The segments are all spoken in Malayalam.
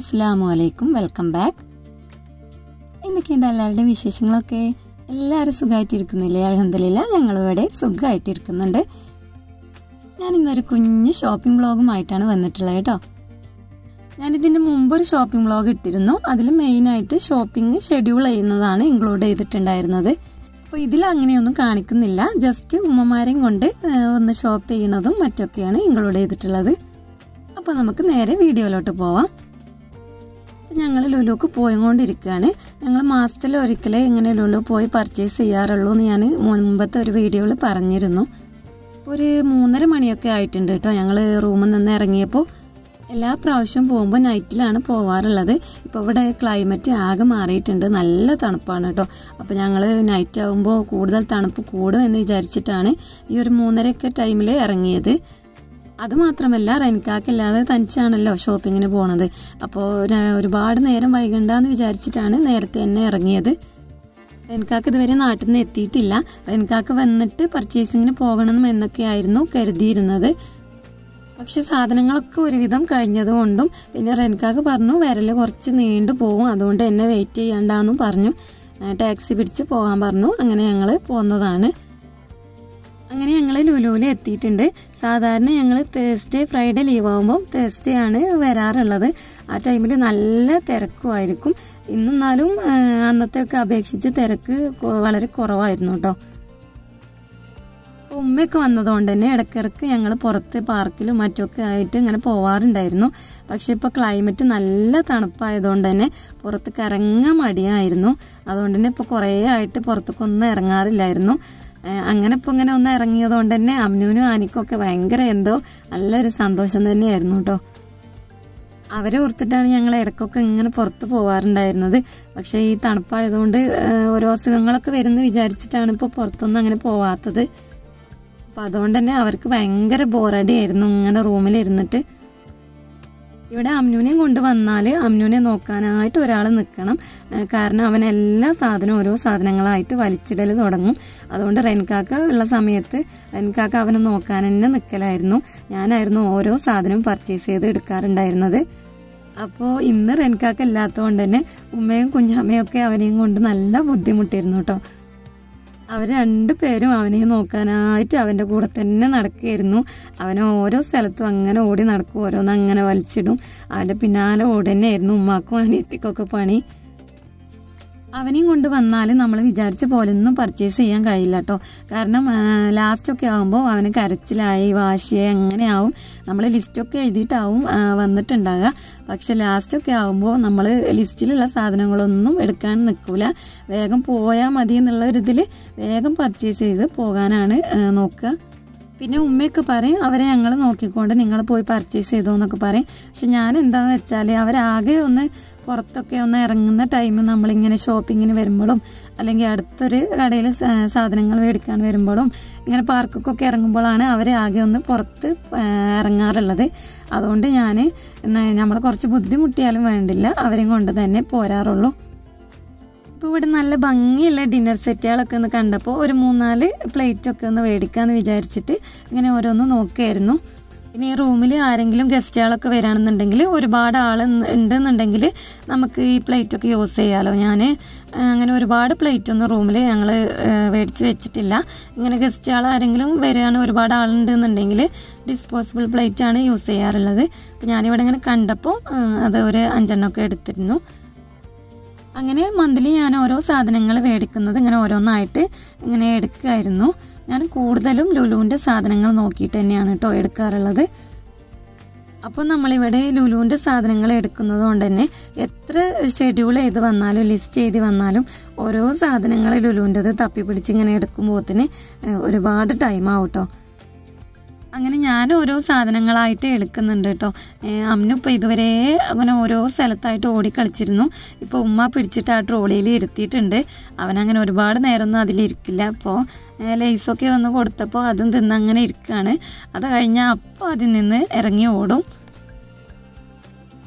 അസ്സാമു അലൈക്കും വെൽക്കം ബാക്ക് എന്തൊക്കെയുണ്ട് എല്ലാവരുടെയും വിശേഷങ്ങളൊക്കെ എല്ലാവരും സുഖമായിട്ടിരിക്കുന്നില്ലേ അലഹമില്ല ഞങ്ങളിവിടെ സുഖമായിട്ടിരിക്കുന്നുണ്ട് ഞാൻ ഇന്നൊരു കുഞ്ഞ് ഷോപ്പിംഗ് വ്ളോഗുമായിട്ടാണ് വന്നിട്ടുള്ളത് കേട്ടോ ഞാനിതിൻ്റെ മുമ്പ് ഒരു ഷോപ്പിംഗ് വ്ളോഗ് ഇട്ടിരുന്നു അതിൽ മെയിനായിട്ട് ഷോപ്പിംഗ് ഷെഡ്യൂൾ ചെയ്യുന്നതാണ് ഇൻക്ലൂഡ് ചെയ്തിട്ടുണ്ടായിരുന്നത് അപ്പോൾ ഇതിൽ അങ്ങനെയൊന്നും കാണിക്കുന്നില്ല ജസ്റ്റ് ഉമ്മമാരെയും കൊണ്ട് ഒന്ന് ഷോപ്പ് ചെയ്യണതും മറ്റൊക്കെയാണ് ഇൻക്ലൂഡ് ചെയ്തിട്ടുള്ളത് അപ്പോൾ നമുക്ക് നേരെ വീഡിയോയിലോട്ട് പോവാം ഞങ്ങൾ ലുലുക്ക് പോയിക്കൊണ്ടിരിക്കുകയാണ് ഞങ്ങൾ മാസത്തിൽ ഒരിക്കലേ ഇങ്ങനെ ലുലു പോയി പർച്ചേസ് ചെയ്യാറുള്ളൂ എന്ന് ഞാൻ മുൻപത്തെ ഒരു വീഡിയോയിൽ പറഞ്ഞിരുന്നു ഒരു മൂന്നര മണിയൊക്കെ ആയിട്ടുണ്ട് കേട്ടോ ഞങ്ങൾ റൂമിൽ നിന്ന് ഇറങ്ങിയപ്പോൾ എല്ലാ പ്രാവശ്യവും പോകുമ്പോൾ നൈറ്റിലാണ് പോവാറുള്ളത് ഇപ്പോൾ ഇവിടെ ക്ലൈമറ്റ് ആകെ മാറിയിട്ടുണ്ട് നല്ല തണുപ്പാണ് കേട്ടോ അപ്പോൾ ഞങ്ങൾ നൈറ്റ് ആകുമ്പോൾ കൂടുതൽ തണുപ്പ് കൂടും എന്ന് വിചാരിച്ചിട്ടാണ് ഈ ഒരു മൂന്നരയൊക്കെ ടൈമിൽ ഇറങ്ങിയത് അതുമാത്രമല്ല റെൻകാക്കില്ലാതെ തനിച്ചാണല്ലോ ഷോപ്പിങ്ങിന് പോണത് അപ്പോൾ ഒരുപാട് നേരം വൈകണ്ടെന്ന് വിചാരിച്ചിട്ടാണ് നേരത്തെ തന്നെ ഇറങ്ങിയത് റെൻകാക്ക് ഇതുവരെ നാട്ടിൽ നിന്ന് എത്തിയിട്ടില്ല റെൻകാക്ക് വന്നിട്ട് പർച്ചേസിങ്ങിന് പോകണം എന്നൊക്കെയായിരുന്നു കരുതിയിരുന്നത് പക്ഷെ സാധനങ്ങളൊക്കെ ഒരുവിധം കഴിഞ്ഞതുകൊണ്ടും പിന്നെ റെൻകാക്ക് പറഞ്ഞു വിരൽ കുറച്ച് നീണ്ടു പോകും അതുകൊണ്ട് എന്നെ വെയിറ്റ് ചെയ്യണ്ടെന്നും പറഞ്ഞു ടാക്സി പിടിച്ച് പോകാൻ പറഞ്ഞു അങ്ങനെ ഞങ്ങൾ പോന്നതാണ് അങ്ങനെ ഞങ്ങൾ ലുലുവിൽ എത്തിയിട്ടുണ്ട് സാധാരണ ഞങ്ങൾ തേഴ്സ്ഡേ ഫ്രൈഡേ ലീവ് ആകുമ്പോൾ തേഴ്സ്ഡേ ആണ് വരാറുള്ളത് ആ ടൈമിൽ നല്ല തിരക്കുമായിരിക്കും ഇന്നെന്നാലും അന്നത്തെയൊക്കെ അപേക്ഷിച്ച് തിരക്ക് വളരെ കുറവായിരുന്നു കേട്ടോ ഉമ്മയൊക്കെ വന്നതുകൊണ്ട് തന്നെ ഇടയ്ക്കിടയ്ക്ക് ഞങ്ങൾ പുറത്ത് പാർക്കിലും മറ്റൊക്കെ ആയിട്ട് ഇങ്ങനെ പോവാറുണ്ടായിരുന്നു പക്ഷേ ഇപ്പോൾ ക്ലൈമറ്റ് നല്ല തണുപ്പായതുകൊണ്ട് തന്നെ പുറത്ത് കറങ്ങാൻ മടിയായിരുന്നു അതുകൊണ്ട് തന്നെ ഇപ്പോൾ കുറേ ആയിട്ട് പുറത്തേക്കൊന്നും ഇറങ്ങാറില്ലായിരുന്നു അങ്ങനെ ഇപ്പോൾ ഇങ്ങനെ ഒന്ന് ഇറങ്ങിയതുകൊണ്ട് തന്നെ അമ്നുവിനും ആനിക്കൊക്കെ ഭയങ്കര എന്തോ നല്ലൊരു സന്തോഷം തന്നെയായിരുന്നു കേട്ടോ അവരെ ഓർത്തിട്ടാണ് ഞങ്ങൾ ഇടയ്ക്കൊക്കെ ഇങ്ങനെ പുറത്ത് പോവാറുണ്ടായിരുന്നത് പക്ഷേ ഈ തണുപ്പായതുകൊണ്ട് ഓരോ അസുഖങ്ങളൊക്കെ വരുമെന്ന് വിചാരിച്ചിട്ടാണ് ഇപ്പോൾ പുറത്തൊന്നും അങ്ങനെ പോവാത്തത് അപ്പോൾ അതുകൊണ്ട് തന്നെ അവർക്ക് ഭയങ്കര ബോറടിയായിരുന്നു ഇങ്ങനെ റൂമിലിരുന്നിട്ട് ഇവിടെ അമ്നുവിനെയും കൊണ്ട് വന്നാൽ അമ്നുവിനെ നോക്കാനായിട്ട് ഒരാൾ നിൽക്കണം കാരണം അവൻ എല്ലാ സാധനവും ഓരോ സാധനങ്ങളായിട്ട് വലിച്ചിടൽ തുടങ്ങും അതുകൊണ്ട് റെൻകാക്ക ഉള്ള സമയത്ത് റെൻകാക്ക അവനെ നോക്കാൻ തന്നെ നിൽക്കലായിരുന്നു ഞാനായിരുന്നു ഓരോ സാധനവും പർച്ചേസ് ചെയ്ത് എടുക്കാറുണ്ടായിരുന്നത് അപ്പോൾ ഇന്ന് റെൻകാക്ക ഇല്ലാത്തതുകൊണ്ട് തന്നെ ഉമ്മയും കുഞ്ഞമ്മയും ഒക്കെ അവനെയും കൊണ്ട് നല്ല ബുദ്ധിമുട്ടിയിരുന്നു കേട്ടോ അവർ രണ്ടു പേരും അവനെ നോക്കാനായിട്ട് അവൻ്റെ കൂടെ തന്നെ നടക്കുകയായിരുന്നു അവൻ ഓരോ സ്ഥലത്തും അങ്ങനെ ഓടി നടക്കും ഓരോന്ന് അങ്ങനെ വലിച്ചിടും അവൻ്റെ പിന്നാലെ ഓടി തന്നെയായിരുന്നു ഉമ്മാക്കും അനിയത്തിക്കൊക്കെ പണി അവനെയും കൊണ്ട് വന്നാൽ നമ്മൾ വിചാരിച്ച പോലെ ഒന്നും പർച്ചേസ് ചെയ്യാൻ കഴിയില്ല കേട്ടോ കാരണം ലാസ്റ്റൊക്കെ ആകുമ്പോൾ അവന് കരച്ചിലായി വാശിയായി അങ്ങനെ ആവും നമ്മൾ ലിസ്റ്റൊക്കെ എഴുതിയിട്ടാവും വന്നിട്ടുണ്ടാകുക പക്ഷെ ലാസ്റ്റൊക്കെ ആകുമ്പോൾ നമ്മൾ ലിസ്റ്റിലുള്ള സാധനങ്ങളൊന്നും എടുക്കാൻ നിൽക്കില്ല വേഗം പോയാൽ മതി എന്നുള്ള ഒരു ഇതിൽ വേഗം പർച്ചേസ് ചെയ്ത് പോകാനാണ് നോക്കുക പിന്നെ ഉമ്മയൊക്കെ പറയും അവരെ ഞങ്ങൾ നോക്കിക്കൊണ്ട് നിങ്ങൾ പോയി പർച്ചേസ് ചെയ്തോ എന്നൊക്കെ പറയും പക്ഷെ ഞാൻ എന്താണെന്ന് വെച്ചാൽ അവരാകെ ഒന്ന് പുറത്തൊക്കെ ഒന്ന് ഇറങ്ങുന്ന ടൈം നമ്മളിങ്ങനെ ഷോപ്പിങ്ങിന് വരുമ്പോഴും അല്ലെങ്കിൽ അടുത്തൊരു കടയിൽ സാധനങ്ങൾ മേടിക്കാൻ വരുമ്പോഴും ഇങ്ങനെ പാർക്കൊക്കെ ഇറങ്ങുമ്പോഴാണ് അവർ ആകെ ഒന്ന് പുറത്ത് ഇറങ്ങാറുള്ളത് അതുകൊണ്ട് ഞാൻ നമ്മൾ കുറച്ച് ബുദ്ധിമുട്ടിയാലും വേണ്ടില്ല അവരെയും കൊണ്ട് തന്നെ പോരാറുള്ളൂ ഇപ്പോൾ ഇവിടെ നല്ല ഭംഗിയുള്ള ഡിന്നർ സെറ്റുകളൊക്കെ ഒന്ന് കണ്ടപ്പോൾ ഒരു മൂന്നാല് പ്ലേറ്റൊക്കെ ഒന്ന് മേടിക്കാമെന്ന് വിചാരിച്ചിട്ട് ഇങ്ങനെ ഓരോന്ന് നോക്കുകയായിരുന്നു ഇനി ഈ റൂമിൽ ആരെങ്കിലും ഗസ്റ്റുകളൊക്കെ വരികയാണെന്നുണ്ടെങ്കിൽ ഒരുപാട് ആൾ ഉണ്ടെന്നുണ്ടെങ്കിൽ നമുക്ക് ഈ പ്ലേറ്റൊക്കെ യൂസ് ചെയ്യാമല്ലോ ഞാൻ അങ്ങനെ ഒരുപാട് പ്ലേറ്റൊന്നും റൂമിൽ ഞങ്ങൾ മേടിച്ച് വെച്ചിട്ടില്ല ഇങ്ങനെ ഗസ്റ്റുകൾ ആരെങ്കിലും വരികയാണ് ഒരുപാട് ആളുണ്ടെന്നുണ്ടെങ്കിൽ ഡിസ്പോസിബിൾ പ്ലേറ്റാണ് യൂസ് ചെയ്യാറുള്ളത് അപ്പോൾ ഞാനിവിടെ ഇങ്ങനെ കണ്ടപ്പോൾ അത് ഒരു അഞ്ചെണ്ണമൊക്കെ എടുത്തിരുന്നു അങ്ങനെ മന്ത്ലി ഞാൻ ഓരോ സാധനങ്ങൾ മേടിക്കുന്നത് ഇങ്ങനെ ഓരോന്നായിട്ട് ഇങ്ങനെ എടുക്കുമായിരുന്നു ഞാൻ കൂടുതലും ലുലുവിൻ്റെ സാധനങ്ങൾ നോക്കിയിട്ട് തന്നെയാണ് കേട്ടോ എടുക്കാറുള്ളത് അപ്പോൾ നമ്മളിവിടെ ലുലുവിൻ്റെ സാധനങ്ങൾ എടുക്കുന്നത് കൊണ്ട് തന്നെ എത്ര ഷെഡ്യൂൾ ചെയ്ത് വന്നാലും ലിസ്റ്റ് ചെയ്ത് വന്നാലും ഓരോ സാധനങ്ങൾ ലുലുവിൻ്റെത് തപ്പി പിടിച്ച് ഇങ്ങനെ എടുക്കുമ്പോഴത്തിന് ഒരുപാട് ടൈം ആവും കേട്ടോ അങ്ങനെ ഞാൻ ഓരോ സാധനങ്ങളായിട്ട് എടുക്കുന്നുണ്ട് കേട്ടോ അമ്മ ഇപ്പോൾ ഇതുവരെ അങ്ങനെ ഓരോ സ്ഥലത്തായിട്ട് ഓടിക്കളിച്ചിരുന്നു ഇപ്പോൾ ഉമ്മ പിടിച്ചിട്ട് ആ ട്രോളിയിൽ ഇരുത്തിയിട്ടുണ്ട് അവനങ്ങനെ ഒരുപാട് നേരമൊന്നും അതിലിരിക്കില്ല അപ്പോൾ ലേസൊക്കെ ഒന്ന് കൊടുത്തപ്പോൾ അതും തിന്ന് അങ്ങനെ ഇരിക്കുകയാണ് അത് കഴിഞ്ഞാൽ അപ്പോൾ അതിൽ നിന്ന് ഇറങ്ങി ഓടും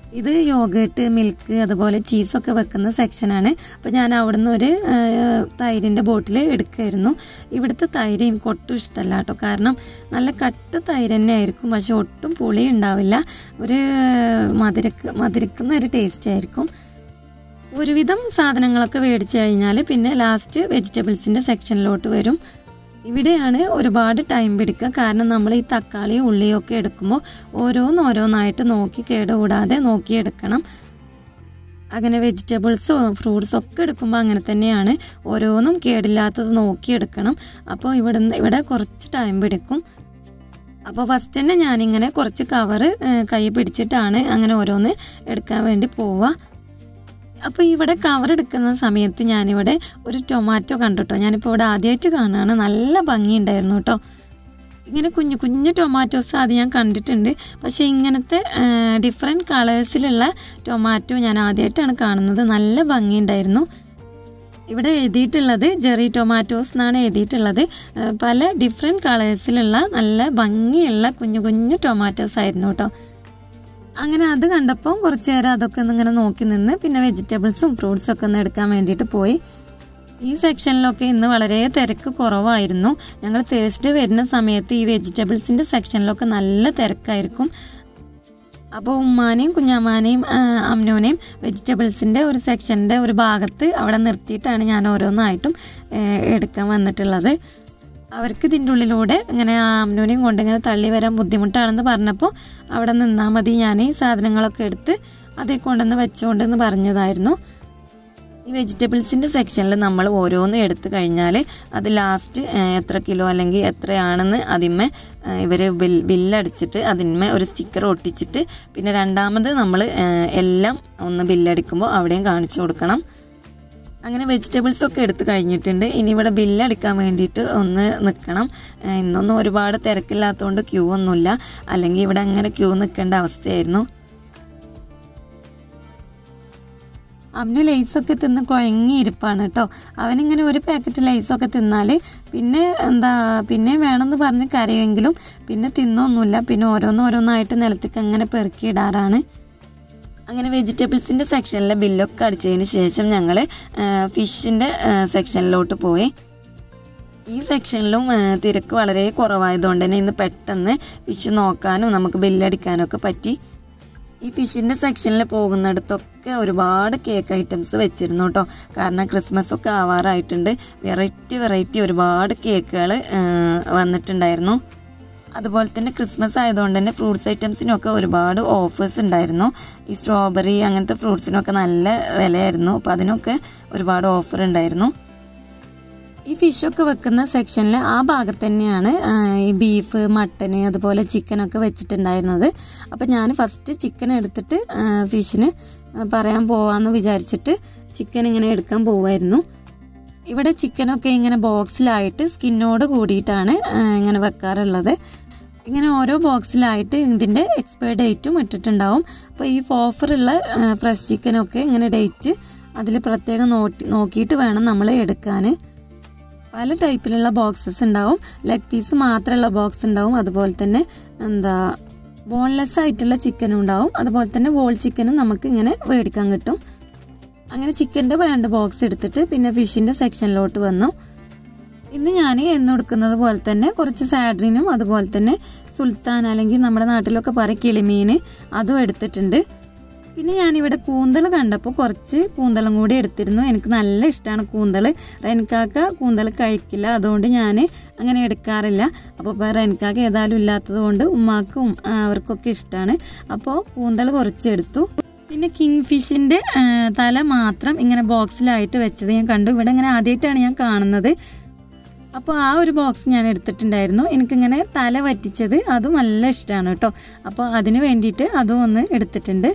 ഇത് യോഗേട്ട് മിൽക്ക് അതുപോലെ ചീസൊക്കെ വെക്കുന്ന സെക്ഷനാണ് അപ്പോൾ ഞാൻ അവിടുന്ന് ഒരു ആ, തൈരിൻ്റെ ബോട്ടിൽ എടുക്കുമായിരുന്നു ഇവിടുത്തെ തൈര് എനിക്ക് ഒട്ടും ഇഷ്ടമല്ല കേട്ടോ കാരണം നല്ല കട്ട തൈര് തന്നെ ആയിരിക്കും പക്ഷെ ഒട്ടും പുളി ഉണ്ടാവില്ല ഒരു മധുരക്ക് മധുരക്കുന്ന ഒരു ടേസ്റ്റ് ആയിരിക്കും ഒരുവിധം സാധനങ്ങളൊക്കെ മേടിച്ചു കഴിഞ്ഞാൽ പിന്നെ ലാസ്റ്റ് വെജിറ്റബിൾസിൻ്റെ സെക്ഷനിലോട്ട് വരും ഇവിടെയാണ് ഒരുപാട് ടൈം പിടിക്കുക കാരണം നമ്മൾ ഈ തക്കാളിയും ഉള്ളിയും ഒക്കെ എടുക്കുമ്പോൾ ഓരോന്നോരോന്നായിട്ട് നോക്കി കേടുകൂടാതെ നോക്കിയെടുക്കണം അങ്ങനെ വെജിറ്റബിൾസോ ഫ്രൂട്ട്സോ ഒക്കെ എടുക്കുമ്പോൾ അങ്ങനെ തന്നെയാണ് ഓരോന്നും കേടില്ലാത്തത് നോക്കിയെടുക്കണം അപ്പോൾ ഇവിടെ ഇവിടെ കുറച്ച് ടൈം പിടിക്കും അപ്പോൾ ഫസ്റ്റ് തന്നെ ഞാനിങ്ങനെ കുറച്ച് കവറ് കൈ പിടിച്ചിട്ടാണ് അങ്ങനെ ഓരോന്ന് എടുക്കാൻ വേണ്ടി പോവുക അപ്പോൾ ഇവിടെ കവർ എടുക്കുന്ന സമയത്ത് ഞാനിവിടെ ഒരു ടൊമാറ്റോ കണ്ടുട്ടോ ഞാനിപ്പോൾ ഇവിടെ ആദ്യമായിട്ട് കാണുകയാണ് നല്ല ഭംഗിയുണ്ടായിരുന്നു കേട്ടോ ഇങ്ങനെ കുഞ്ഞു കുഞ്ഞു ടൊമാറ്റോസ് അത് ഞാൻ കണ്ടിട്ടുണ്ട് പക്ഷേ ഇങ്ങനത്തെ ഡിഫറെൻറ്റ് കളേഴ്സിലുള്ള ടൊമാറ്റോ ഞാൻ ആദ്യമായിട്ടാണ് കാണുന്നത് നല്ല ഭംഗിയുണ്ടായിരുന്നു ഇവിടെ എഴുതിയിട്ടുള്ളത് ജെറി ടൊമാറ്റോസ് എന്നാണ് എഴുതിയിട്ടുള്ളത് ആ, പല ഡിഫറെൻറ്റ് കളേഴ്സിലുള്ള നല്ല ഭംഗിയുള്ള കുഞ്ഞു കുഞ്ഞു ടൊമാറ്റോസ് ആയിരുന്നു കേട്ടോ അങ്ങനെ അത് കണ്ടപ്പോൾ കുറച്ച് നേരം അതൊക്കെ ഒന്ന് ഇങ്ങനെ നോക്കി നിന്ന് പിന്നെ വെജിറ്റബിൾസും ഫ്രൂട്ട്സും ഒക്കെ ഒന്ന് എടുക്കാൻ വേണ്ടിയിട്ട് പോയി ഈ സെക്ഷനിലൊക്കെ ഇന്ന് വളരെ തിരക്ക് കുറവായിരുന്നു ഞങ്ങൾ തേഴ്സ്ഡേ വരുന്ന സമയത്ത് ഈ വെജിറ്റബിൾസിൻ്റെ സെക്ഷനിലൊക്കെ നല്ല തിരക്കായിരിക്കും അപ്പോൾ ഉമ്മാനെയും കുഞ്ഞാമാനെയും ആ, അമ്നോനെയും വെജിറ്റബിൾസിൻ്റെ ഒരു സെക്ഷൻ്റെ ഒരു ഭാഗത്ത് അവിടെ നിർത്തിയിട്ടാണ് ഞാൻ ഓരോന്നായിട്ടും ഏ, എടുക്കാൻ വന്നിട്ടുള്ളത് അവർക്ക് ഇതിൻ്റെ ഉള്ളിലൂടെ ഇങ്ങനെ ആ അമ്നോനെയും കൊണ്ട് ഇങ്ങനെ തള്ളി വരാൻ ബുദ്ധിമുട്ടാണെന്ന് പറഞ്ഞപ്പോൾ അവിടെ നിന്നാൽ മതി ഞാൻ ഈ സാധനങ്ങളൊക്കെ എടുത്ത് അതിൽ കൊണ്ടുവന്ന് വെച്ചുകൊണ്ടെന്ന് പറഞ്ഞതായിരുന്നു ഈ വെജിറ്റബിൾസിൻ്റെ സെക്ഷനിൽ നമ്മൾ ഓരോന്ന് എടുത്തു കഴിഞ്ഞാൽ അത് ലാസ്റ്റ് എത്ര കിലോ അല്ലെങ്കിൽ എത്രയാണെന്ന് അതിന്മേ ഇവർ ബിൽ ബില്ലടിച്ചിട്ട് അതിന്മേ ഒരു സ്റ്റിക്കർ ഒട്ടിച്ചിട്ട് പിന്നെ രണ്ടാമത് നമ്മൾ എല്ലാം ഒന്ന് ബില്ലടിക്കുമ്പോൾ അവിടെയും കാണിച്ചു കൊടുക്കണം അങ്ങനെ വെജിറ്റബിൾസ് ഒക്കെ എടുത്തു കഴിഞ്ഞിട്ടുണ്ട് ഇനി ഇവിടെ ബില്ലടിക്കാൻ വേണ്ടിയിട്ട് ഒന്ന് നിൽക്കണം ഏഹ് ഇന്നൊന്നും ഒരുപാട് തിരക്കില്ലാത്തതുകൊണ്ട് ക്യൂ ഒന്നുമില്ല അല്ലെങ്കിൽ ഇവിടെ അങ്ങനെ ക്യൂ നിൽക്കേണ്ട അവസ്ഥയായിരുന്നു അവന് ലേസൊക്കെ തിന്ന് കുഴങ്ങിയിരിപ്പാണ് കേട്ടോ അവനിങ്ങനെ ഒരു പാക്കറ്റ് ലേസൊക്കെ തിന്നാൽ പിന്നെ എന്താ പിന്നെ വേണമെന്ന് പറഞ്ഞ് കരയുമെങ്കിലും പിന്നെ തിന്നൊന്നുമില്ല പിന്നെ ഓരോന്നോരോന്നായിട്ട് നിലത്തേക്ക് അങ്ങനെ പെറുക്കിയിടാറാണ് അങ്ങനെ വെജിറ്റബിൾസിൻ്റെ സെക്ഷനിലെ ബില്ലൊക്കെ അടിച്ചതിന് ശേഷം ഞങ്ങൾ ഫിഷിൻ്റെ സെക്ഷനിലോട്ട് പോയി ഈ സെക്ഷനിലും ആ, തിരക്ക് വളരെ കുറവായതുകൊണ്ട് തന്നെ ഇന്ന് പെട്ടെന്ന് ഫിഷ് നോക്കാനും നമുക്ക് ബില്ലടിക്കാനും ഒക്കെ പറ്റി ഈ ഫിഷിൻ്റെ സെക്ഷനിൽ പോകുന്നിടത്തൊക്കെ ഒരുപാട് കേക്ക് ഐറ്റംസ് വെച്ചിരുന്നു കേട്ടോ കാരണം ക്രിസ്മസ് ഒക്കെ ആവാറായിട്ടുണ്ട് വെറൈറ്റി വെറൈറ്റി ഒരുപാട് കേക്കുകൾ വന്നിട്ടുണ്ടായിരുന്നു അതുപോലെ തന്നെ ക്രിസ്മസ് ആയതുകൊണ്ട് തന്നെ ഫ്രൂട്ട്സ് ഐറ്റംസിനൊക്കെ ഒരുപാട് ഓഫേഴ്സ് ഉണ്ടായിരുന്നു ഈ സ്ട്രോബെറി അങ്ങനത്തെ ഫ്രൂട്ട്സിനൊക്കെ നല്ല വിലയായിരുന്നു അപ്പോൾ അതിനൊക്കെ ഒരുപാട് ഓഫർ ഉണ്ടായിരുന്നു ഈ ഫിഷൊക്കെ വെക്കുന്ന സെക്ഷനിൽ ആ ഭാഗത്ത് തന്നെയാണ് ആ, ഈ ബീഫ് മട്ടന് അതുപോലെ ചിക്കനൊക്കെ വെച്ചിട്ടുണ്ടായിരുന്നത് അപ്പം ഞാൻ ഫസ്റ്റ് ചിക്കൻ എടുത്തിട്ട് ആ, ഫിഷിന് പറയാൻ പോവാന്ന് വിചാരിച്ചിട്ട് ചിക്കൻ ഇങ്ങനെ എടുക്കാൻ പോവായിരുന്നു ഇവിടെ ചിക്കനൊക്കെ ഇങ്ങനെ ബോക്സിലായിട്ട് സ്കിന്നോട് കൂടിയിട്ടാണ് ആ, ഇങ്ങനെ വെക്കാറുള്ളത് ഇങ്ങനെ ഓരോ ബോക്സിലായിട്ട് ഇതിൻ്റെ എക്സ്പയർ ഡേറ്റും ഇട്ടിട്ടുണ്ടാവും അപ്പോൾ ഈ ഓഫറുള്ള ഫ്രഷ് ചിക്കനൊക്കെ ഇങ്ങനെ ഡേറ്റ് അതിൽ പ്രത്യേകം നോട്ടി നോക്കിയിട്ട് വേണം നമ്മൾ എടുക്കാൻ പല ടൈപ്പിലുള്ള ബോക്സസ് ഉണ്ടാവും ലെഗ് പീസ് മാത്രമുള്ള ബോക്സ് ഉണ്ടാവും അതുപോലെ തന്നെ എന്താ ബോൺലെസ് ആയിട്ടുള്ള ചിക്കനും ഉണ്ടാവും അതുപോലെ തന്നെ വോൾ ചിക്കനും നമുക്ക് ഇങ്ങനെ മേടിക്കാൻ കിട്ടും അങ്ങനെ ചിക്കൻ്റെ രണ്ട് ബോക്സ് എടുത്തിട്ട് പിന്നെ ഫിഷിൻ്റെ സെക്ഷനിലോട്ട് വന്നു ഇന്ന് ഞാൻ എന്ന് കൊടുക്കുന്നത് പോലെ തന്നെ കുറച്ച് സാഡ്രിനും അതുപോലെ തന്നെ സുൽത്താൻ അല്ലെങ്കിൽ നമ്മുടെ നാട്ടിലൊക്കെ പറയും കിളിമീൻ അതും എടുത്തിട്ടുണ്ട് പിന്നെ ഞാനിവിടെ കൂന്തൽ കണ്ടപ്പോൾ കുറച്ച് കൂന്തളും കൂടി എടുത്തിരുന്നു എനിക്ക് നല്ല ഇഷ്ടമാണ് കൂന്തൽ റെൻകാക്ക കൂന്തൽ കഴിക്കില്ല അതുകൊണ്ട് ഞാൻ അങ്ങനെ എടുക്കാറില്ല അപ്പോൾ ഇപ്പോൾ റെൻകാക്ക ഏതായാലും ഇല്ലാത്തത് കൊണ്ട് ഉമ്മാക്കും ആ, അവർക്കൊക്കെ ഇഷ്ടമാണ് അപ്പോൾ കൂന്തൽ കുറച്ച് എടുത്തു പിന്നെ കിങ് ഫിഷിൻ്റെ തല മാത്രം ഇങ്ങനെ ബോക്സിലായിട്ട് വെച്ചത് ഞാൻ കണ്ടു ഇവിടെ ഇങ്ങനെ ആദ്യമായിട്ടാണ് ഞാൻ കാണുന്നത് അപ്പോൾ ആ ഒരു ബോക്സ് ഞാൻ എടുത്തിട്ടുണ്ടായിരുന്നു എനിക്കിങ്ങനെ തല വറ്റിച്ചത് അതും നല്ല ഇഷ്ടമാണ് കേട്ടോ അപ്പോൾ അതിന് വേണ്ടിയിട്ട് അതും ഒന്ന് എടുത്തിട്ടുണ്ട്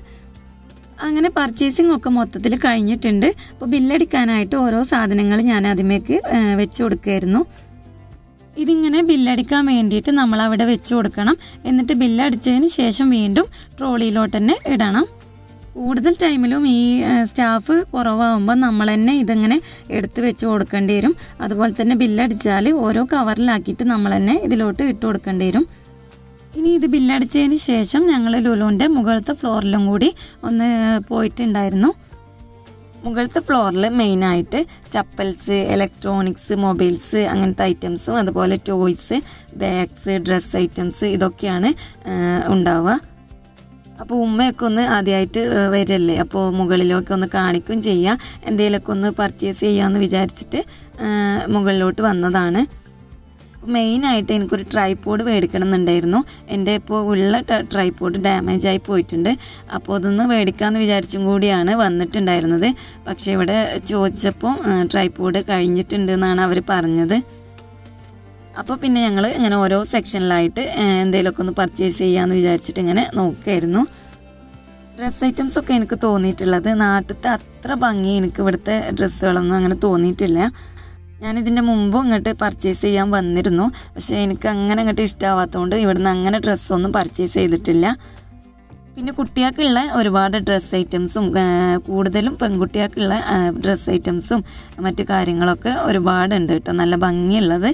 അങ്ങനെ പർച്ചേസിംഗ് ഒക്കെ മൊത്തത്തിൽ കഴിഞ്ഞിട്ടുണ്ട് അപ്പോൾ ബില്ലടിക്കാനായിട്ട് ഓരോ സാധനങ്ങൾ ഞാൻ അതിമേക്ക് വെച്ച് കൊടുക്കുമായിരുന്നു ഇതിങ്ങനെ ബില്ലടിക്കാൻ വേണ്ടിയിട്ട് നമ്മൾ അവിടെ വെച്ച് കൊടുക്കണം എന്നിട്ട് ബില്ലടിച്ചതിന് ശേഷം വീണ്ടും ട്രോളിയിലോട്ട് തന്നെ ഇടണം കൂടുതൽ ടൈമിലും ഈ സ്റ്റാഫ് കുറവാകുമ്പോൾ നമ്മൾ തന്നെ ഇതിങ്ങനെ എടുത്ത് വെച്ച് കൊടുക്കേണ്ടി വരും അതുപോലെ തന്നെ ബില്ലടിച്ചാൽ ഓരോ കവറിലാക്കിയിട്ട് നമ്മൾ തന്നെ ഇതിലോട്ട് ഇട്ട് കൊടുക്കേണ്ടി വരും ഇനി ഇത് ബില്ലടിച്ചതിന് ശേഷം ഞങ്ങൾ ലുലുവിൻ്റെ മുകളിലത്തെ ഫ്ലോറിലും കൂടി ഒന്ന് പോയിട്ടുണ്ടായിരുന്നു മുകളിലത്തെ ഫ്ലോറിൽ മെയിനായിട്ട് ചപ്പൽസ് ഇലക്ട്രോണിക്സ് മൊബൈൽസ് അങ്ങനത്തെ ഐറ്റംസും അതുപോലെ ടോയ്സ് ബാഗ്സ് ഡ്രസ് ഐറ്റംസ് ഇതൊക്കെയാണ് ഉണ്ടാവുക അപ്പോൾ ഉമ്മയൊക്കെ ഒന്ന് ആദ്യമായിട്ട് വരല്ലേ അപ്പോൾ മുകളിലൊക്കെ ഒന്ന് കാണിക്കും ചെയ്യാം എന്തെങ്കിലുമൊക്കെ ഒന്ന് പർച്ചേസ് ചെയ്യാമെന്ന് വിചാരിച്ചിട്ട് മുകളിലോട്ട് വന്നതാണ് മെയിനായിട്ട് എനിക്കൊരു ട്രൈപോഡ് മേടിക്കണം എന്നുണ്ടായിരുന്നു എൻ്റെ ഇപ്പോൾ ഉള്ള ട്രൈപോഡ് ഡാമേജ് ആയി പോയിട്ടുണ്ട് അപ്പോൾ അതൊന്ന് മേടിക്കാമെന്ന് വിചാരിച്ചും കൂടിയാണ് വന്നിട്ടുണ്ടായിരുന്നത് പക്ഷേ ഇവിടെ ചോദിച്ചപ്പോൾ ട്രൈപോഡ് കഴിഞ്ഞിട്ടുണ്ട് എന്നാണ് അവർ പറഞ്ഞത് അപ്പോൾ പിന്നെ ഞങ്ങൾ ഇങ്ങനെ ഓരോ സെക്ഷനിലായിട്ട് എന്തെങ്കിലുമൊക്കെ ഒന്ന് പർച്ചേസ് ചെയ്യാമെന്ന് വിചാരിച്ചിട്ട് ഇങ്ങനെ നോക്കുമായിരുന്നു ഡ്രസ് ഐറ്റംസ് ഒക്കെ എനിക്ക് തോന്നിയിട്ടുള്ളത് നാട്ടിലത്തെ അത്ര ഭംഗി എനിക്ക് ഇവിടുത്തെ ഡ്രസ്സുകളൊന്നും അങ്ങനെ തോന്നിയിട്ടില്ല ഞാനിതിൻ്റെ മുമ്പും ഇങ്ങോട്ട് പർച്ചേസ് ചെയ്യാൻ വന്നിരുന്നു പക്ഷേ എനിക്ക് അങ്ങനെ അങ്ങോട്ട് ഇഷ്ടമാവാത്തതുകൊണ്ട് ഇവിടുന്ന് അങ്ങനെ ഡ്രസ്സൊന്നും പർച്ചേസ് ചെയ്തിട്ടില്ല പിന്നെ കുട്ടികൾക്കുള്ള ഒരുപാട് ഡ്രസ്സ് ഐറ്റംസും കൂടുതലും പെൺകുട്ടികൾക്കുള്ള ഡ്രസ്സ് ഐറ്റംസും മറ്റു കാര്യങ്ങളൊക്കെ ഒരുപാടുണ്ട് കേട്ടോ നല്ല ഭംഗിയുള്ളത്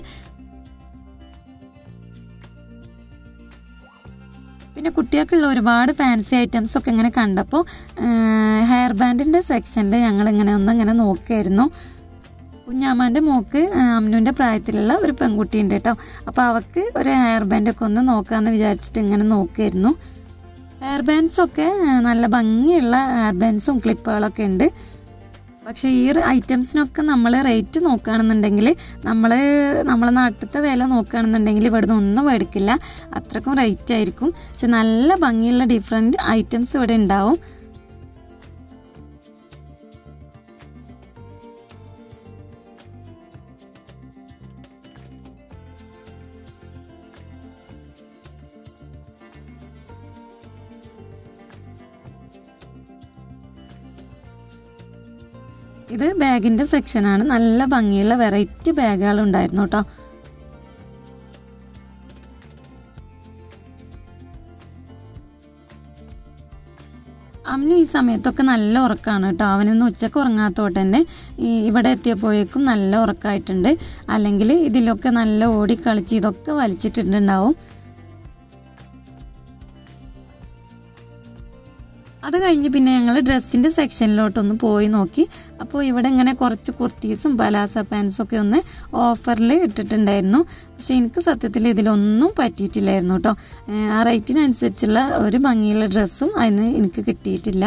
പിന്നെ കുട്ടികൾക്കുള്ള ഒരുപാട് ഫാൻസി ഐറ്റംസ് ഒക്കെ ഇങ്ങനെ കണ്ടപ്പോൾ ഹെയർ ബാൻഡിൻ്റെ സെക്ഷനിൽ ഞങ്ങൾ ഇങ്ങനെ ഒന്ന് ഇങ്ങനെ നോക്കിയായിരുന്നു കുഞ്ഞാമാൻ്റെ മോക്ക് അമ്നുവിൻ്റെ പ്രായത്തിലുള്ള ഒരു പെൺകുട്ടിയുണ്ട് കേട്ടോ അപ്പോൾ അവൾക്ക് ഒരു ഹെയർ ബാൻഡൊക്കെ ഒന്ന് നോക്കാമെന്ന് വിചാരിച്ചിട്ട് ഇങ്ങനെ നോക്കിയായിരുന്നു ഹെയർ ബാൻഡ്സൊക്കെ നല്ല ഭംഗിയുള്ള ഹെയർ ബാൻഡ്സും ക്ലിപ്പുകളൊക്കെ ഉണ്ട് പക്ഷേ ഈ ഐറ്റംസിനൊക്കെ നമ്മൾ റേറ്റ് നോക്കുകയാണെന്നുണ്ടെങ്കിൽ നമ്മൾ നമ്മളെ നാട്ടിലത്തെ വില നോക്കുകയാണെന്നുണ്ടെങ്കിൽ ഇവിടുന്ന് ഒന്നും മേടിക്കില്ല അത്രക്കും റേറ്റ് ആയിരിക്കും പക്ഷെ നല്ല ഭംഗിയുള്ള ഡിഫറെൻറ്റ് ഐറ്റംസ് ഇവിടെ ഉണ്ടാവും ഇത് ബാഗിൻ്റെ സെക്ഷനാണ് നല്ല ഭംഗിയുള്ള വെറൈറ്റി ബാഗുകൾ ഉണ്ടായിരുന്നു കേട്ടോ അമ്മ ഈ സമയത്തൊക്കെ നല്ല ഉറക്കമാണ് കേട്ടോ അവനൊന്നും ഉച്ചക്ക് ഉറങ്ങാത്തോട്ട് തന്നെ ഈ ഇവിടെ എത്തിയപ്പോഴേക്കും നല്ല ഉറക്കമായിട്ടുണ്ട് അല്ലെങ്കിൽ ഇതിലൊക്കെ നല്ല ഓടി കളിച്ച് ഇതൊക്കെ വലിച്ചിട്ടുണ്ടാവും അത് കഴിഞ്ഞ് പിന്നെ ഞങ്ങൾ ഡ്രസ്സിൻ്റെ സെക്ഷനിലോട്ടൊന്ന് പോയി നോക്കി അപ്പോൾ ഇവിടെ ഇങ്ങനെ കുറച്ച് കുർത്തീസും പലാസ പാൻസും ഒക്കെ ഒന്ന് ഓഫറിൽ ഇട്ടിട്ടുണ്ടായിരുന്നു പക്ഷേ എനിക്ക് സത്യത്തിൽ ഇതിലൊന്നും പറ്റിയിട്ടില്ലായിരുന്നു കേട്ടോ ആ റേറ്റിനനുസരിച്ചുള്ള ഒരു ഭംഗിയുള്ള ഡ്രസ്സും അതിന് എനിക്ക് കിട്ടിയിട്ടില്ല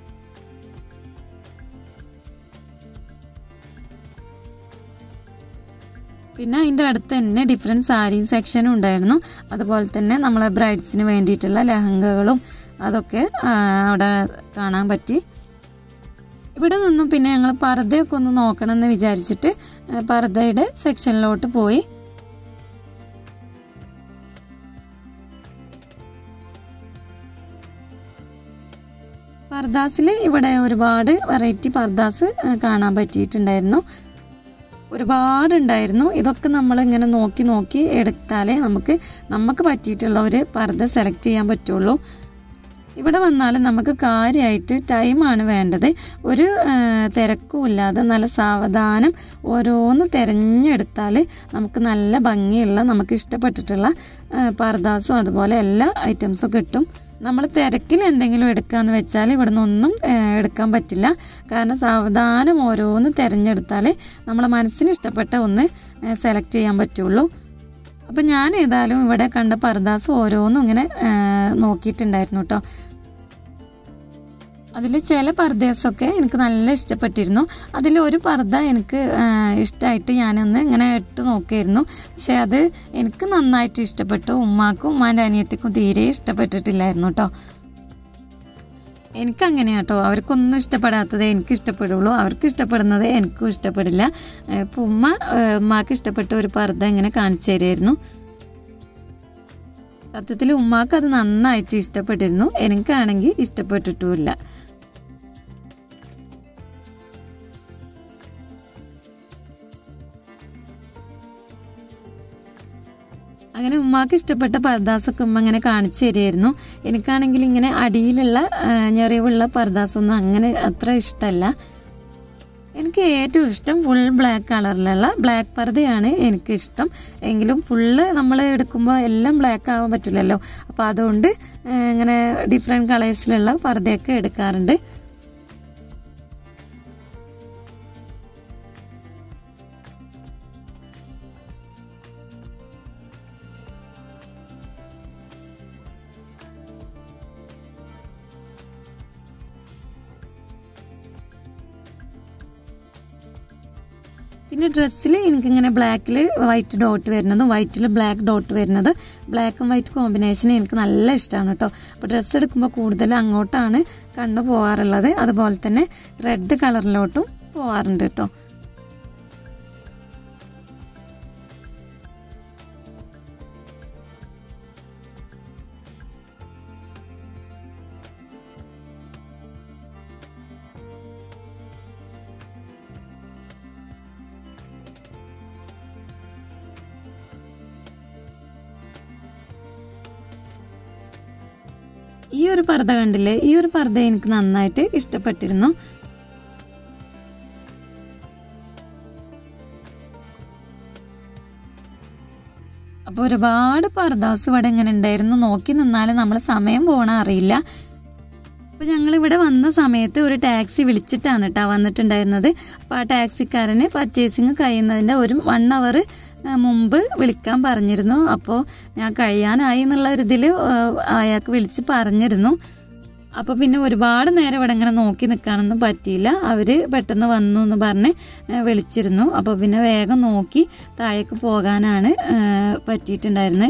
പിന്നെ അതിൻ്റെ അടുത്ത് തന്നെ ഡിഫറെൻറ്റ് സാരി സെക്ഷനും ഉണ്ടായിരുന്നു അതുപോലെ തന്നെ നമ്മളെ ബ്രൈഡ്സിന് വേണ്ടിയിട്ടുള്ള ലഹങ്കകളും അതൊക്കെ അവിടെ കാണാൻ പറ്റി ഇവിടെ നിന്നും പിന്നെ ഞങ്ങൾ പർദ്ദയൊക്കെ ഒന്ന് നോക്കണം എന്ന് വിചാരിച്ചിട്ട് പർദ്ദയുടെ സെക്ഷനിലോട്ട് പോയി പർദാസിൽ ഇവിടെ ഒരുപാട് വെറൈറ്റി പർദാസ് കാണാൻ പറ്റിയിട്ടുണ്ടായിരുന്നു ഒരുപാടുണ്ടായിരുന്നു ഇതൊക്കെ നമ്മളിങ്ങനെ നോക്കി നോക്കി എടുത്താലേ നമുക്ക് നമുക്ക് പറ്റിയിട്ടുള്ള ഒരു പർദ്ദ സെലക്ട് ചെയ്യാൻ പറ്റുള്ളൂ ഇവിടെ വന്നാൽ നമുക്ക് കാര്യമായിട്ട് ടൈമാണ് വേണ്ടത് ഒരു തിരക്കുമില്ലാതെ നല്ല സാവധാനം ഓരോന്ന് തിരഞ്ഞെടുത്താൽ നമുക്ക് നല്ല ഭംഗിയുള്ള നമുക്ക് ഇഷ്ടപ്പെട്ടിട്ടുള്ള പർദാസും അതുപോലെ എല്ലാ ഐറ്റംസും കിട്ടും നമ്മൾ തിരക്കിൽ എന്തെങ്കിലും എടുക്കാന്ന് വെച്ചാൽ ഇവിടെ നിന്നൊന്നും എടുക്കാൻ പറ്റില്ല കാരണം സാവധാനം ഓരോന്ന് തിരഞ്ഞെടുത്താൽ നമ്മളെ മനസ്സിന് ഇഷ്ടപ്പെട്ട ഒന്ന് സെലക്ട് ചെയ്യാൻ പറ്റുള്ളൂ അപ്പം ഞാൻ ഏതായാലും ഇവിടെ കണ്ട പർദാസ് ഓരോന്നും ഇങ്ങനെ നോക്കിയിട്ടുണ്ടായിരുന്നു കേട്ടോ അതിൽ ചില പർദ്ദസൊക്കെ എനിക്ക് നല്ല ഇഷ്ടപ്പെട്ടിരുന്നു അതിൽ ഒരു പർദ്ദ എനിക്ക് ഇഷ്ടമായിട്ട് ഞാനൊന്ന് ഇങ്ങനെ ഇട്ട് നോക്കിയിരുന്നു പക്ഷേ അത് എനിക്ക് നന്നായിട്ട് ഇഷ്ടപ്പെട്ടു ഉമ്മാക്കും ഉമ്മാൻ്റെ അനിയത്തിക്കും തീരെ ഇഷ്ടപ്പെട്ടിട്ടില്ലായിരുന്നു കേട്ടോ എനിക്കങ്ങനെ കേട്ടോ അവർക്കൊന്നും ഇഷ്ടപ്പെടാത്തതേ എനിക്ക് ഇഷ്ടപ്പെടുള്ളൂ അവർക്ക് ഇഷ്ടപ്പെടുന്നത് എനിക്കും ഇഷ്ടപ്പെടില്ല ഇപ്പോൾ ഉമ്മ ഉമ്മാക്ക് ഇഷ്ടപ്പെട്ട ഒരു പർദ്ദ ഇങ്ങനെ കാണിച്ചു തരുമായിരുന്നു സത്യത്തിൽ ഉമ്മാക്ക് അത് നന്നായിട്ട് ഇഷ്ടപ്പെട്ടിരുന്നു എനിക്കാണെങ്കിൽ ഇഷ്ടപ്പെട്ടിട്ടുമില്ല അങ്ങനെ ഉമ്മാക്ക് ഇഷ്ടപ്പെട്ട പർദാസൊക്കെ ഉമ്മ ഇങ്ങനെ കാണിച്ചു തരുമായിരുന്നു എനിക്കാണെങ്കിൽ ഇങ്ങനെ അടിയിലുള്ള ഞെറിവുള്ള പർദാസൊന്നും അങ്ങനെ അത്ര ഇഷ്ടമല്ല എനിക്ക് ഏറ്റവും ഇഷ്ടം ഫുൾ ബ്ലാക്ക് കളറിലുള്ള ബ്ലാക്ക് പർദ്ദയാണ് എനിക്കിഷ്ടം എങ്കിലും ഫുള്ള് നമ്മൾ എടുക്കുമ്പോൾ എല്ലാം ബ്ലാക്ക് ആവാൻ പറ്റില്ലല്ലോ അപ്പോൾ അതുകൊണ്ട് ഏഹ്, ഇങ്ങനെ ഡിഫറെൻറ്റ് കളേഴ്സിലുള്ള പർദ്ദയൊക്കെ എടുക്കാറുണ്ട് പിന്നെ ഡ്രസ്സിൽ എനിക്കിങ്ങനെ ബ്ലാക്കിൽ വൈറ്റ് ഡോട്ട് വരുന്നതും വൈറ്റിൽ ബ്ലാക്ക് ഡോട്ട് വരുന്നത് ബ്ലാക്ക് ആൻഡ് വൈറ്റ് കോമ്പിനേഷൻ എനിക്ക് നല്ല ഇഷ്ടമാണ് കേട്ടോ അപ്പോൾ ഡ്രസ്സ് എടുക്കുമ്പോൾ കൂടുതൽ അങ്ങോട്ടാണ് കണ്ണു പോകാറുള്ളത് അതുപോലെ തന്നെ റെഡ് കളറിലോട്ടും പോകാറുണ്ട് കേട്ടോ ഈ ഒരു പർദ്ദ കണ്ടില്ലേ ഈ ഒരു പർദ്ദ എനിക്ക് നന്നായിട്ട് ഇഷ്ടപ്പെട്ടിരുന്നു അപ്പോൾ ഒരുപാട് പർദാസ് ഇവിടെ ഇങ്ങനെ ഉണ്ടായിരുന്നു നോക്കി നിന്നാൽ നമ്മൾ സമയം പോകണ അറിയില്ല അപ്പോൾ ഞങ്ങളിവിടെ വന്ന സമയത്ത് ഒരു ടാക്സി വിളിച്ചിട്ടാണ് കേട്ടോ വന്നിട്ടുണ്ടായിരുന്നത് അപ്പോൾ ആ ടാക്സിക്കാരന് പർച്ചേസിങ് കഴിയുന്നതിൻ്റെ ഒരു വൺ അവർ മുമ്പ് വിളിക്കാൻ പറഞ്ഞിരുന്നു അപ്പോൾ ഞാൻ കഴിയാനായി എന്നുള്ള ഒരു ഇതിൽ അയാൾക്ക് വിളിച്ച് പറഞ്ഞിരുന്നു അപ്പോൾ പിന്നെ ഒരുപാട് നേരം ഇവിടെ ഇങ്ങനെ നോക്കി നിൽക്കാനൊന്നും പറ്റിയില്ല അവർ പെട്ടെന്ന് വന്നു എന്ന് പറഞ്ഞ് ഏഹ് വിളിച്ചിരുന്നു അപ്പോൾ പിന്നെ വേഗം നോക്കി താഴേക്ക് പോകാനാണ് ഏഹ് പറ്റിയിട്ടുണ്ടായിരുന്നത്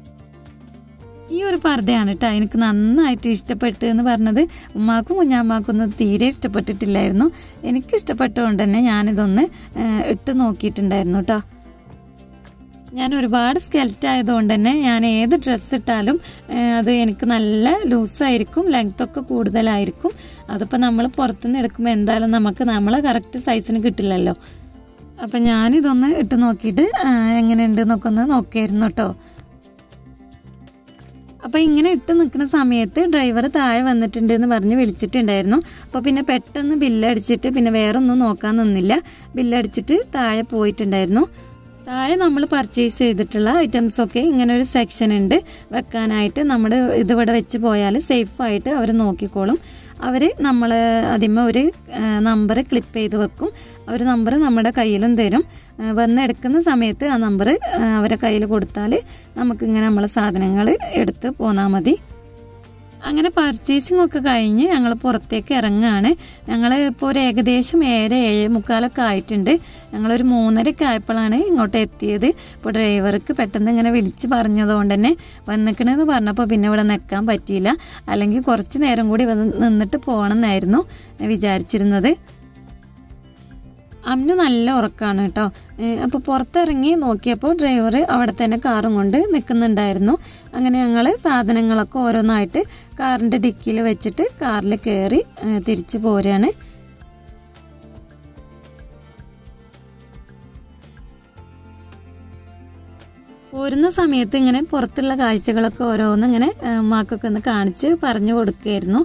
ഈ ഒരു പർദ്ദയാണ് കേട്ടോ എനിക്ക് നന്നായിട്ട് ഇഷ്ടപ്പെട്ടു എന്ന് പറഞ്ഞത് ഉമ്മാക്കും കുഞ്ഞാമ്മാക്കും ഒന്നും തീരെ ഇഷ്ടപ്പെട്ടിട്ടില്ലായിരുന്നു എനിക്ക് ഇഷ്ടപ്പെട്ടതുകൊണ്ട് തന്നെ ഞാനിതൊന്ന് ഏഹ് ഇട്ട് നോക്കിയിട്ടുണ്ടായിരുന്നു കേട്ടോ ഞാൻ ഒരുപാട് സ്കെൽറ്റ് ആയതുകൊണ്ട് തന്നെ ഞാൻ ഏത് ഡ്രസ്സ് ഇട്ടാലും ഏഹ് അത് എനിക്ക് നല്ല ലൂസായിരിക്കും ലെങ്ത് ഒക്കെ കൂടുതലായിരിക്കും അതിപ്പോൾ നമ്മൾ പുറത്തുനിന്ന് എടുക്കുമ്പോൾ എന്തായാലും നമുക്ക് നമ്മളെ കറക്റ്റ് സൈസിന് കിട്ടില്ലല്ലോ അപ്പം ഞാനിതൊന്ന് ഇട്ട് നോക്കിയിട്ട് ആഹ് എങ്ങനെയുണ്ട് എന്നൊക്കെ ഒന്ന് നോക്കിയായിരുന്നു കേട്ടോ അപ്പോൾ ഇങ്ങനെ ഇട്ട് നിൽക്കുന്ന സമയത്ത് ഡ്രൈവർ താഴെ വന്നിട്ടുണ്ട് എന്ന് പറഞ്ഞ് വിളിച്ചിട്ടുണ്ടായിരുന്നു അപ്പോൾ പിന്നെ പെട്ടെന്ന് ബില്ലടിച്ചിട്ട് പിന്നെ വേറെ ഒന്നും നോക്കാൻ നിന്നില്ല ബില്ലടിച്ചിട്ട് താഴെ പോയിട്ടുണ്ടായിരുന്നു താഴെ നമ്മൾ പർച്ചേസ് ചെയ്തിട്ടുള്ള ഐറ്റംസൊക്കെ ഇങ്ങനെ ഒരു സെക്ഷൻ ഉണ്ട് വെക്കാനായിട്ട് നമ്മൾ ഇതിവിടെ വെച്ച് പോയാൽ സേഫായിട്ട് അവർ നോക്കിക്കോളും അവർ നമ്മൾ അതിന്മേൽ ഒരു നമ്പർ ക്ലിപ്പ് ചെയ്ത് വെക്കും അവർ നമ്പർ നമ്മുടെ കയ്യിലും തരും ആ, വന്ന് എടുക്കുന്ന സമയത്ത് ആ നമ്പർ അവരെ കയ്യിൽ കൊടുത്താൽ നമുക്കിങ്ങനെ നമ്മളെ സാധനങ്ങൾ എടുത്ത് പോന്നാൽ മതി അങ്ങനെ പർച്ചേസിംഗ് ഒക്കെ കഴിഞ്ഞ് ഞങ്ങൾ പുറത്തേക്ക് ഇറങ്ങുകയാണ് ഞങ്ങൾ ഇപ്പോൾ ഒരു ഏകദേശം ഏഴ് ഏഴ് മുക്കാലൊക്കെ ആയിട്ടുണ്ട് ഞങ്ങളൊരു മൂന്നരയൊക്കെ ആയപ്പോഴാണ് ഇങ്ങോട്ട് എത്തിയത് ഇപ്പോൾ ഡ്രൈവർക്ക് പെട്ടെന്ന് ഇങ്ങനെ വിളിച്ച് പറഞ്ഞതുകൊണ്ട് തന്നെ വന്നിക്കണെന്ന് പറഞ്ഞപ്പോൾ പിന്നെ ഇവിടെ നിൽക്കാൻ പറ്റിയില്ല അല്ലെങ്കിൽ കുറച്ച് നേരം കൂടി വന്ന് നിന്നിട്ട് പോകണം എന്നായിരുന്നു വിചാരിച്ചിരുന്നത് അമ്നു നല്ല ഉറക്കമാണ് കേട്ടോ അപ്പോൾ പുറത്തിറങ്ങി നോക്കിയപ്പോൾ ഡ്രൈവർ അവിടെ തന്നെ കാറും കൊണ്ട് നിൽക്കുന്നുണ്ടായിരുന്നു അങ്ങനെ ഞങ്ങൾ സാധനങ്ങളൊക്കെ ഓരോന്നായിട്ട് കാറിൻ്റെ ഡിക്കിയിൽ വെച്ചിട്ട് കാറിൽ കയറി ഏ, തിരിച്ചു പോരുകയാണ് പോരുന്ന സമയത്ത് ഇങ്ങനെ പുറത്തുള്ള കാഴ്ചകളൊക്കെ ഓരോന്ന് ഇങ്ങനെ ഏ, ഉമ്മാക്കൊക്കെ ഒന്ന് കാണിച്ച് പറഞ്ഞു കൊടുക്കുകയായിരുന്നു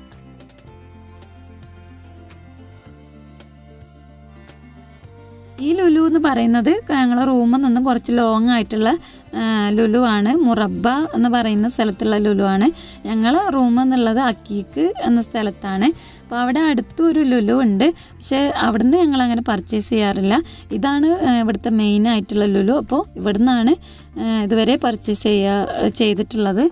ഈ ലുലു എന്ന് പറയുന്നത് ഞങ്ങളെ റൂമിൽ നിന്നും കുറച്ച് ലോങ് ആയിട്ടുള്ള ആ, ലുലു ആണ് മുറബ എന്ന് പറയുന്ന സ്ഥലത്തുള്ള ലുലു ആണ് ഞങ്ങളെ റൂം എന്നുള്ളത് അക്കീക്ക് എന്ന സ്ഥലത്താണ് അപ്പോൾ അവിടെ അടുത്തും ഒരു ലുലു ഉണ്ട് പക്ഷേ അവിടുന്ന് ഞങ്ങൾ അങ്ങനെ പർച്ചേസ് ചെയ്യാറില്ല ഇതാണ് ആ, ഇവിടുത്തെ മെയിൻ ആയിട്ടുള്ള ലുലു അപ്പോൾ ഇവിടുന്നാണ് ആ, ഇതുവരെ പർച്ചേസ് ചെയ്യുക ചെയ്തിട്ടുള്ളത്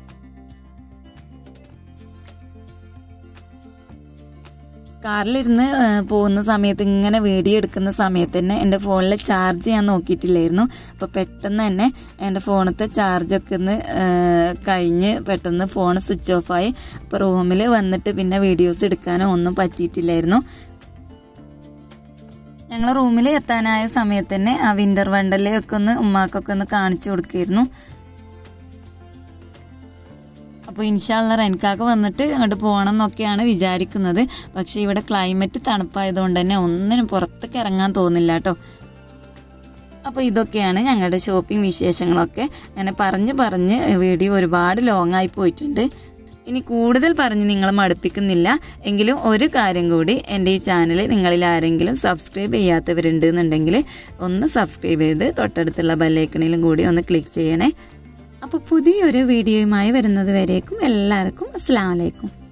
കാറിലിരുന്ന് ആ, പോകുന്ന സമയത്ത് ഇങ്ങനെ വീഡിയോ എടുക്കുന്ന സമയത്ത് തന്നെ എൻ്റെ ഫോണിൽ ചാർജ് ഞാൻ നോക്കിയിട്ടില്ലായിരുന്നു അപ്പോൾ പെട്ടെന്ന് തന്നെ എൻ്റെ ഫോണത്തെ ചാർജൊക്കെ ഒന്ന് ആ, കഴിഞ്ഞ് പെട്ടെന്ന് ഫോൺ സ്വിച്ച് ഓഫായി അപ്പോൾ റൂമിൽ വന്നിട്ട് പിന്നെ വീഡിയോസ് എടുക്കാനോ ഒന്നും പറ്റിയിട്ടില്ലായിരുന്നു ഞങ്ങൾ റൂമിൽ എത്താനായ സമയത്ത് തന്നെ ആ വിൻ്റർ വണ്ടർലയൊക്കെ ഒന്ന് ഉമ്മാക്കൊക്കെ ഒന്ന് കാണിച്ചു കൊടുക്കുമായിരുന്നു അപ്പോൾ ഇൻഷാല്ല റെൻകാക്ക് വന്നിട്ട് അങ്ങോട്ട് പോകണം എന്നൊക്കെയാണ് വിചാരിക്കുന്നത് പക്ഷേ ഇവിടെ ക്ലൈമറ്റ് തണുപ്പായതുകൊണ്ട് തന്നെ ഒന്നിനും പുറത്തേക്ക് ഇറങ്ങാൻ തോന്നില്ല കേട്ടോ അപ്പോൾ ഇതൊക്കെയാണ് ഞങ്ങളുടെ ഷോപ്പിംഗ് വിശേഷങ്ങളൊക്കെ അങ്ങനെ പറഞ്ഞ് പറഞ്ഞ് വീഡിയോ ഒരുപാട് ലോങ് ആയി പോയിട്ടുണ്ട് ഇനി കൂടുതൽ പറഞ്ഞ് നിങ്ങൾ മടുപ്പിക്കുന്നില്ല എങ്കിലും ഒരു കാര്യം കൂടി എൻ്റെ ഈ ചാനൽ നിങ്ങളിൽ ആരെങ്കിലും സബ്സ്ക്രൈബ് ചെയ്യാത്തവരുണ്ട് എന്നുണ്ടെങ്കിൽ ഒന്ന് സബ്സ്ക്രൈബ് ചെയ്ത് തൊട്ടടുത്തുള്ള ബെല്ലൈക്കണിലും കൂടി ഒന്ന് ക്ലിക്ക് ചെയ്യണേ അപ്പോൾ പുതിയൊരു വീഡിയോയുമായി വരുന്നത് വരേക്കും എല്ലാവർക്കും അസ്സാം വലൈക്കും